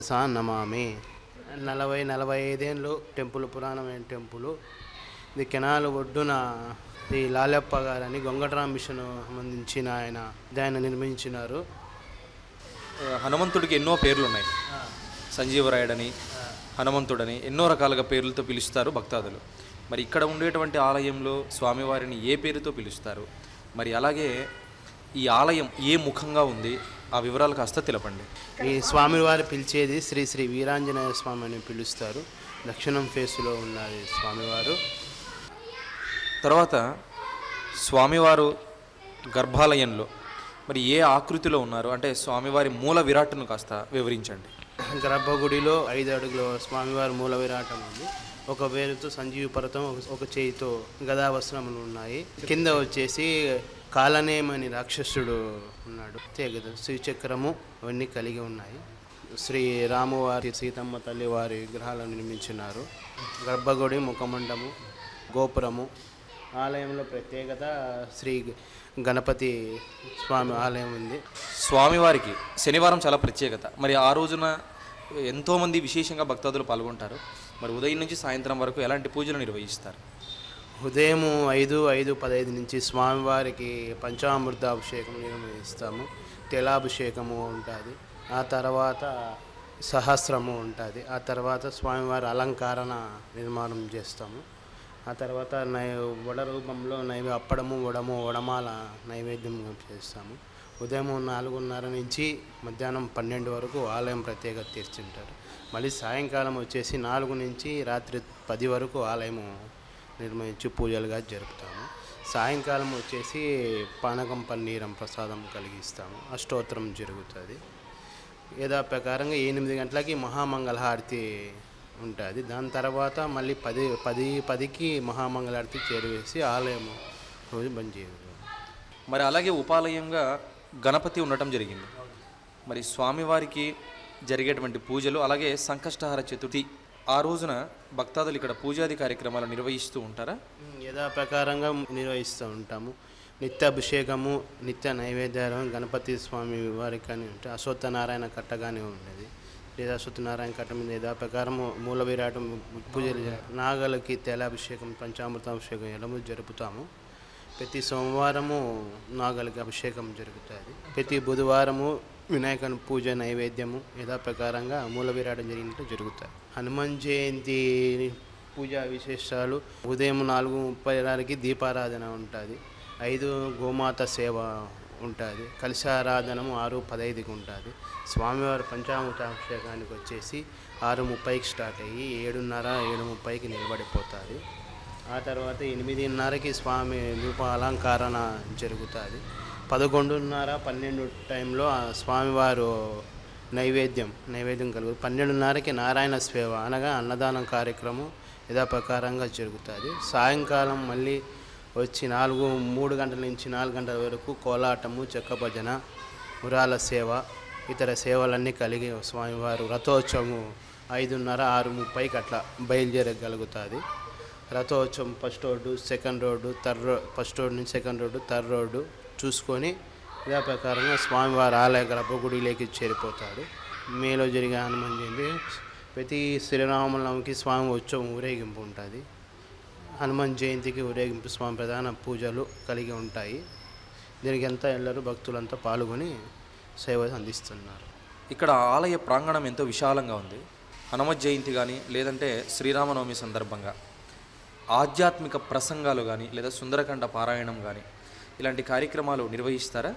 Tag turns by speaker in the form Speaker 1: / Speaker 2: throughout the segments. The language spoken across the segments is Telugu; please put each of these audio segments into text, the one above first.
Speaker 1: సా నమామి నలభై నలభై ఐదేళ్ళు టెంపుల్ పురాణమైన టెంపుల్ ఇది కెనాల్ ఒడ్డున ఈ లాలప్ప గారని గొంగటరాం మిషన్ సంబంధించిన ఆయన ఆయన నిర్మించినారు
Speaker 2: ఆ, హనుమంతుడికి ఎన్నో పేర్లు ఉన్నాయి సంజీవరాయుడని హనుమంతుడని ఎన్నో రకాలుగా పేర్లతో పిలుస్తారు భక్తాదులు మరి ఇక్కడ ఉండేటువంటి ఆలయంలో స్వామివారిని ఏ పేరుతో పిలుస్తారు మరి అలాగే ఈ ఆలయం ఏ ముఖంగా ఉంది ఆ వివరాలు కాస్త తెలపండి
Speaker 1: ఈ స్వామివారు పిలిచేది శ్రీ శ్రీ వీరాంజనేయ స్వామి అని పిలుస్తారు దక్షిణం ఫేసులో ఉన్నది స్వామివారు
Speaker 2: తర్వాత స్వామివారు గర్భాలయంలో మరి ఏ ఆకృతిలో ఉన్నారు అంటే స్వామివారి మూల విరాట్ను కాస్త వివరించండి
Speaker 1: గర్భగుడిలో ఐదు అడుగుల స్వామివారి మూల విరాటం ఉంది ఒక వేలుతో సంజీవి పర్వతం ఒక- ఒక చేయితో గదావస్త్రములు ఉన్నాయి కింద వచ్చేసి కాలనేమని రాక్షసుడు ఉన్నాడు తెగద శ్రీచక్రము అవన్నీ కలిగి ఉన్నాయి శ్రీ రామువారి సీతమ్మ తల్లి వారి విగ్రహాలను నిర్మించినారు గర్భగుడి ముఖమండము గోపురము ఆలయంలో ప్రత్యేకత శ్రీ గణపతి స్వామి ఆలయం ఉంది
Speaker 2: స్వామివారికి శనివారం చాలా ప్రత్యేకత మరి ఆ రోజున ఎంతోమంది విశేషంగా భక్తాదులు పాల్గొంటారు మరి ఉదయం నుంచి సాయంత్రం వరకు ఎలాంటి పూజలు నిర్వహిస్తారు
Speaker 1: ఉదయం ఐదు ఐదు పదహైదు నుంచి స్వామివారికి పంచామృత అభిషేకం నిర్వహిస్తాము తెలాభిషేకము ఉంటుంది ఆ తర్వాత సహస్రము ఉంటుంది ఆ తర్వాత స్వామివారి అలంకరణ నిర్మాణం చేస్తాము ఆ తర్వాత నై వడ రూపంలో నైవే అప్పడము వడము వడమాల నైవేద్యం చేస్తాము ఉదయం నాలుగున్నర నుంచి మధ్యాహ్నం పన్నెండు వరకు ఆలయం ప్రత్యేకత తీర్చుంటారు మళ్ళీ సాయంకాలం వచ్చేసి నాలుగు నుంచి రాత్రి పది వరకు ఆలయము నిర్మించి పూజలుగా జరుపుతాము సాయంకాలం వచ్చేసి పానకం పన్నీరం ప్రసాదం కలిగిస్తాము అష్టోత్తరం జరుగుతుంది యథా ప్రకారంగా ఎనిమిది గంటలకి మహామంగళహారతి ఉంటుంది దాని తర్వాత మళ్ళీ పది పది పదికి మహామంగళహారతి చేరువేసి ఆలయము రోజు బంద్ చేయదు
Speaker 2: మరి అలాగే ఉపాలయంగా గణపతి ఉండటం జరిగింది మరి స్వామివారికి జరిగేటువంటి పూజలు అలాగే సంకష్టహార చతుర్థి ఆ రోజున భక్తాదులు ఇక్కడ పూజాది కార్యక్రమాలు నిర్వహిస్తూ ఉంటారా
Speaker 1: యథా ప్రకారంగా నిర్వహిస్తూ ఉంటాము నిత్య అభిషేకము నిత్య నైవేద్యాలు గణపతి స్వామి వారికి కానీ ఉంటే అశ్వత్థనారాయణ కట్టగానే ఉండేది లేదా అశ్వత్థనారాయణ కట్ట మీద యథా ప్రకారము మూల విరాటం పూజలు జ- నాగలకి తైలాభిషేకం పంచామృతాభిషేకం ఎలము జరుపుతాము ప్రతి సోమవారము నాగలికి అభిషేకం జరుగుతుంది ప్రతి బుధవారము వినాయకుని పూజ నైవేద్యము యథాప్రకారంగా మూల విరాటం జరిగినట్టు జరుగుతాయి హనుమాన్ జయంతి పూజా విశేషాలు ఉదయం నాలుగు ముప్పై ఆరుకి దీపారాధన ఉంటుంది ఐదు గోమాత సేవ ఉంటుంది కలశారాధనము ఆరు పదైదుకి ఉంటుంది స్వామివారి పంచామృతాభిషేకానికి వచ్చేసి ఆరు ముప్పైకి స్టార్ట్ అయ్యి ఏడున్నర ఏడు ముప్పైకి నిలబడిపోతుంది ఆ తర్వాత ఎనిమిదిన్నరకి స్వామి రూప అలంకరణ జరుగుతుంది పదకొండున్నర పన్నెండు టైంలో ఆ స్వామివారు నైవేద్యం నైవేద్యం కలుగు పన్నెండున్నరకి నారాయణ సేవ అనగా అన్నదానం కార్యక్రమం యథాప్రకారంగా జరుగుతుంది సాయంకాలం మళ్ళీ వచ్చి నాలుగు మూడు గంటల నుంచి నాలుగు గంటల వరకు కోలాటము చెక్క భజన మురాల సేవ ఇతర సేవలన్నీ కలిగి స్వామివారు రథోత్సవము ఐదున్నర ఆరు ముప్పైకి అట్లా బయలుదేరగలుగుతుంది రథోత్సవం first road second road third రో ఫస్ట్ రోడ్ నుంచి సెకండ్ రోడ్డు థర్డ్ రోడ్డు చూసుకొని ఇదే ప్రకారంగా స్వామివారి ఆలయ గర్భగుడిలోకి చేరిపోతాడు మేలో జరిగే హనుమాన్ జయంతి ప్రతి శ్రీరామనవమికి స్వామి ఉత్సవం ఊరేగింపు ఉంటుంది హనుమాన్ జయంతికి ఊరేగింపు స్వామి ప్రధాన పూజలు కలిగి ఉంటాయి దీనికి అంతా ಎಲ್ಲರೂ భక్తులంతా పాల్గొని సేవ అందిస్తున్నారు
Speaker 2: ఇక్కడ ఆలయ ప్రాంగణం ఎంతో విశాలంగా ఉంది హనుమత్ జయంతి కానీ లేదంటే శ్రీరామనవమి సందర్భంగా ఆధ్యాత్మిక ప్రసంగాలు కానీ లేదా సుందరకాండ పారాయణం కానీ ఇలాంటి కార్యక్రమాలు నిర్వహిస్తారా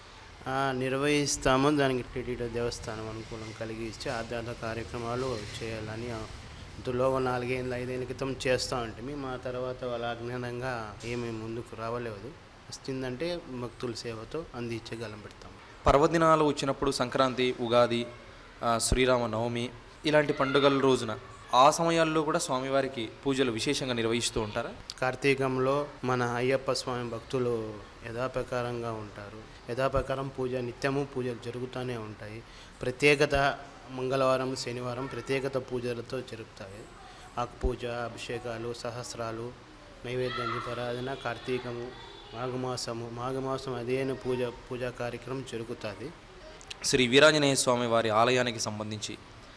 Speaker 1: ఆ, నిర్వహిస్తాము దానికి టీటీడీ దేవస్థానం అనుకూలం కలిగి ఇచ్చి ఆధ్యాత్మిక కార్యక్రమాలు చేయాలని ఇంతలో ఒక నాలుగేళ్ళ ఐదేళ్ళ క్రితం చేస్తూ ఉంటుంది మా తర్వాత వాళ్ళ అజ్ఞానంగా ఏమీ ముందుకు రావలేదు వస్తుందంటే భక్తుల సేవతో అందించగలం పెడతాం
Speaker 2: పర్వదినాలు వచ్చినప్పుడు సంక్రాంతి ఉగాది ఆ, శ్రీరామ నవమి ఇలాంటి పండుగల రోజున ఆ సమయాల్లో కూడా స్వామివారికి పూజలు విశేషంగా నిర్వహిస్తూ ఉంటారా
Speaker 1: కార్తీకంలో మన అయ్యప్ప స్వామి భక్తులు యథాప్రకారంగా ఉంటారు యథాప్రకారం పూజ నిత్యము పూజలు జరుగుతూనే ఉంటాయి ప్రత్యేకత మంగళవారం శనివారం ప్రత్యేకత పూజలతో జరుగుతాయి ఆకు పూజ అభిషేకాలు సహస్రాలు నైవేద్యం దీపారాధన కార్తీకము మాఘమాసము మాఘమాసం అదేను పూజ పూజా కార్యక్రమం జరుగుతుంది
Speaker 2: శ్రీ వీరాంజనేయ స్వామి వారి ఆలయానికి సంబంధించి